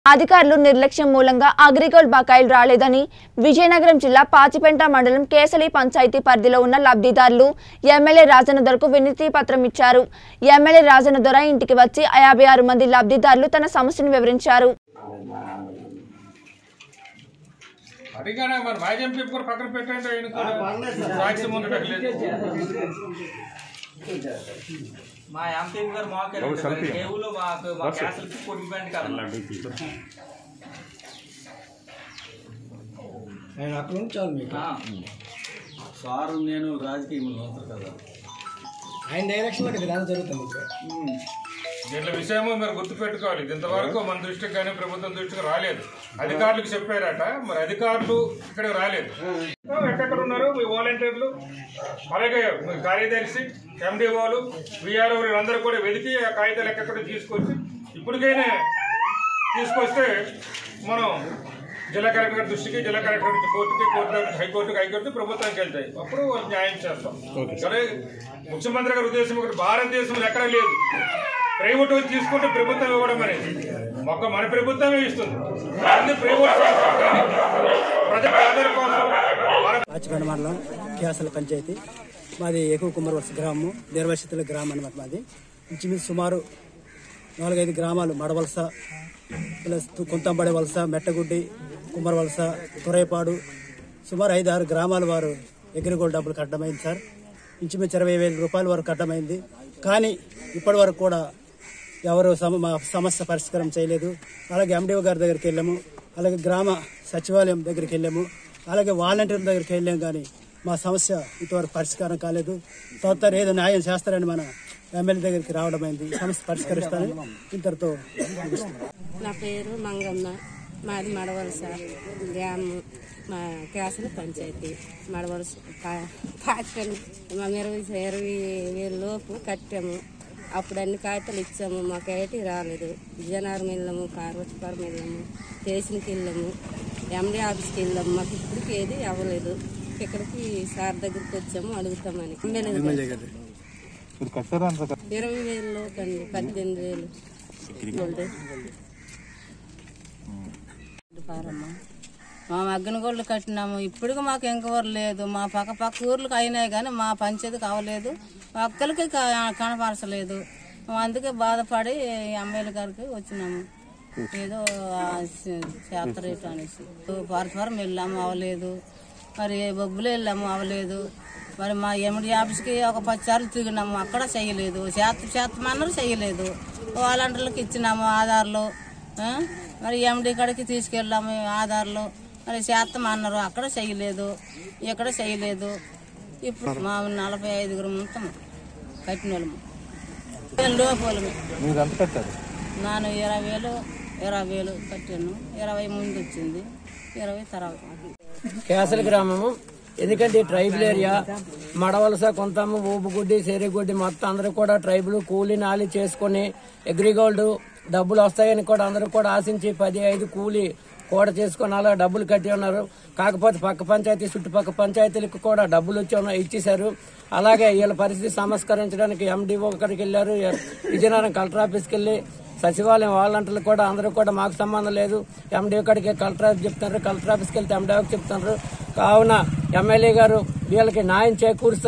అధికారులు నిర్లక్ష్యం మూలంగా అగ్రిగోల్డ్ బకాయిలు రాలేదని విజయనగరం జిల్లా పాచిపెంట మండలం కేసలి పంచాయతీ పరిధిలో ఉన్న లబ్ధిదారులు ఎమ్మెల్యే రాజనదొరకు వినతి పత్రం ఇచ్చారు ఎమ్మెల్యే రాజనదొర ఇంటికి వచ్చి యాభై ఆరు మంది లబ్ధిదారులు తన సమస్యను వివరించారు అడిగానే మరి మాజం పేపు కూడా పక్కన పెట్టండి ఆయన కూడా సాక్ష్యం ఉండటం లేదు మా ఎంపీ గారు మాకు కేవులు మాకు మా క్యాన్సల్కి కొట్టిపోయింది కదా ఆయన అక్కడ ఉంచాలి మీకు ఆ, సారు నేను రాజకీయంలో ఉంటారు కదా ఆయన డైరెక్షన్లో కదా ఇదంతా జరుగుతుంది ఇక్కడ దీంట్లో విషయము మీరు గుర్తుపెట్టుకోవాలి ఇది ఇంతవరకు మన దృష్టికి కానీ ప్రభుత్వం దృష్టికి రాలేదు అధికారులకు చెప్పారట మరి అధికారులు ఇక్కడికి రాలేదు ఎక్కడెక్కడ ఉన్నారు మీ వాలంటీర్లు అలాగే మీ కార్యదర్శి ఎండిఓలు విఆర్ఓ అందరూ కూడా వెతికి ఆ కాగితాలు ఎక్కడెక్కడ తీసుకొచ్చి ఇప్పటికైనా తీసుకొస్తే మనం జిల్లా కలెక్టర్ గారి దృష్టికి జిల్లా కలెక్టర్ నుంచి కోర్టుకి కోర్టు నుంచి హైకోర్టుకి హైకోర్టు ప్రభుత్వానికి వెళ్తాయి అప్పుడు వాళ్ళు న్యాయం చేస్తాం సరే ముఖ్యమంత్రి గారి ఉద్దేశం ఒకటి భారతదేశంలో ఎక్కడా లేదు ప్రైవేట్ వాళ్ళు తీసుకుంటే ప్రభుత్వం ఇవ్వడం అనేది మొక్క మన ప్రభుత్వమే ఇస్తుంది అన్ని ప్రైవేట్ సంస్థలు కానీ ప్రజల ప్రజల కోసం మన పాచిపేట మండలం కేసల పంచాయతీ మాది ఎక్కువ కుమ్మరవలస గ్రామం నిర్వసితుల గ్రామం అనమాట మాది ఇంచుమించు సుమారు నాలుగైదు గ్రామాలు మడవలస ప్లస్ తు- కుంతంబడి వలస మెట్టగుడ్డి కుమ్మరవలస తురైపాడు సుమారు ఐదు ఆరు గ్రామాల వారు ఎగ్రిగోల్డ్ డబ్బులు కట్టమైంది సార్ ఇంచుమించు ఇరవై వేల రూపాయల వరకు కట్టమైంది కానీ ఇప్పటి వరకు కూడా ఎవరు సమ మా సమస్య పరిష్కారం చేయలేదు అలాగే ఎండిఓ గారి దగ్గరికి వెళ్ళాము అలాగే గ్రామ సచివాలయం దగ్గరికి వెళ్ళాము అలాగే వాలంటీర్ల దగ్గరికి వెళ్ళాం కానీ మా సమస్య ఇంతవరకు పరిష్కారం కాలేదు తొందర ఏదో న్యాయం చేస్తారని మన ఎమ్మెల్యే దగ్గరికి రావడం అయింది ఈ సమస్య పరిష్కరిస్తారని ఇంతటితో ముగిస్తున్నాను. నా పేరు మంగమ్మ మాది మడవలస గ్రామం మా క్యాసల పంచాయతీ మడవలస పాచకలు మేము ఇరవై ఇరవై వేల లోపు కట్టాము అప్పుడు అన్ని కాగితాలు ఇచ్చాము మాకు ఏటి రాలేదు విజయనగరం వెళ్ళాము పార్వతీపురం వెళ్ళాము స్టేషన్కి వెళ్ళాము ఎండి ఆఫీస్కి వెళ్ళాము మాకు ఇప్పటికి ఏది అవ్వలేదు ఇక్కడికి సార్ దగ్గరికి వచ్చాము అడుగుతామని ఎమ్మెల్యే గారు. ఇరవై వేలు లోపు అండి పద్దెనిమిది వేలు గోల్డ్ పారమ్మ మా మగ్గన గోళ్ళు కట్టినాము ఇప్పటికి మాకు ఎంకవరు లేదు మా పక్క పక్క ఊర్లకు అయినాయి కానీ మా పంచాయతీకి అవ్వలేదు ఒక్కరికి క- కనపరచలేదు అందుకే బాధపడి ఎమ్మెల్యే గారికి వచ్చినాము ఏదో చేస్తరేటు అనేసి పరస్పరం వెళ్ళాము అవ్వలేదు మరి బొబ్బులు వెళ్ళాము అవ్వలేదు మరి మా ఎమిడి ఆఫీస్కి ఒక పది సార్లు తిరిగినాము అక్కడ చేయలేదు చేత చేతమన్నారు చేయలేదు వాలంటీర్లకు ఇచ్చినాము ఆధార్లు ఆ? మరి ఎండి కాడికి తీసుకెళ్ళాము ఆధార్లు మరి చేస్తాం అన్నారు అక్కడ చేయలేదు ఇక్కడ చేయలేదు ఇప్పుడు మా నలభై ఐదుగురు ఉంటాము కట్టిన వాళ్ళము లోపలము నాను ఇరవై వేలు ఇరవై వేలు కట్టాను ఇరవై ముందు వచ్చింది ఇరవై తర్వాత కేసల గ్రామము ఎందుకంటే ఈ ట్రైబల్ ఏరియా మడవలస కొంతము ఊపుగుడ్డి సేరిగుడ్డి మొత్తం అందరూ కూడా ట్రైబల్ కూలీ నాలి చేసుకుని అగ్రిగోల్డ్ డబ్బులు వస్తాయని కూడా అందరూ కూడా ఆశించి పది ఐదు కూలీ కూడ చేసుకుని అలా డబ్బులు కట్టి ఉన్నారు కాకపోతే పక్క పంచాయతీ చుట్టుపక్కల పంచాయతీలకు కూడా డబ్బులు వచ్చి ఉన్నాయి ఇచ్చేశారు అలాగే వీళ్ళ పరిస్థితి సంస్కరించడానికి ఎండిఓ అక్కడికి వెళ్ళారు విజయనగరం కలెక్టర్ ఆఫీస్కి వెళ్ళి సచివాలయం వాలంటీర్లు కూడా అందరూ కూడా మాకు సంబంధం లేదు ఎండిఓ కాడికి కలెక్టర్ ఆఫీస్ చెప్తున్నారు కలెక్టర్ ఆఫీస్కి వెళ్తే ఎండిఓకి చెప్తున్నారు కావున ఎమ్మెల్యే గారు వీళ్ళకి న్యాయం చేకూరుస్తారు